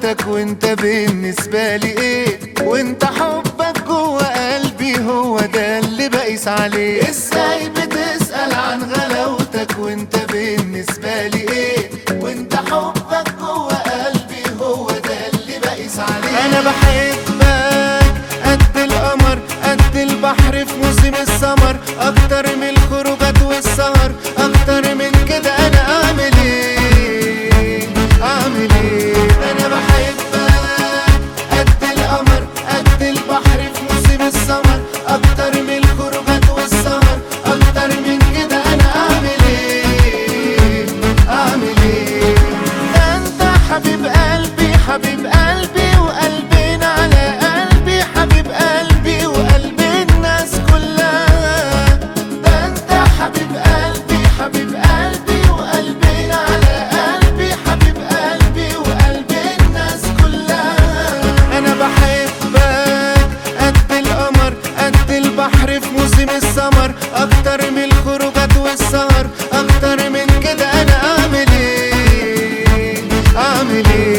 غلاوتك وانت بالنسبة لي ايه وانت حبك جوه قلبي هو ده اللي بقيس عليه ازاي بتسأل عن غلاوتك وانت بالنسبة لي ايه وانت حبك جوه قلبي هو ده اللي بقيس عليه انا بحبك قد القمر قد البحر في موسم السمر اكتر من الخروجات والسهر اكتر من كده انا اعمل ايه اعمل ايه انا بحبك قد القمر قد البحر في موسم السمر اكتر من الخروجات والسهر اكتر من كده انا اعمل ايه اعمل ايه ده انت حبيب قلبي حبيب قلبي وقلبين على قلبي حبيب قلبي وقلب الناس كلها ده انت حبيب قلبي حبيب قلبي وقلبين على قلبي حبيب قلبي وقلب الناس كلها انا بحبك قد القمر قد البحر في موسم السمر اكتر من الخروجات والسهر اكتر من كده انا اعمل ايه اعمل ايه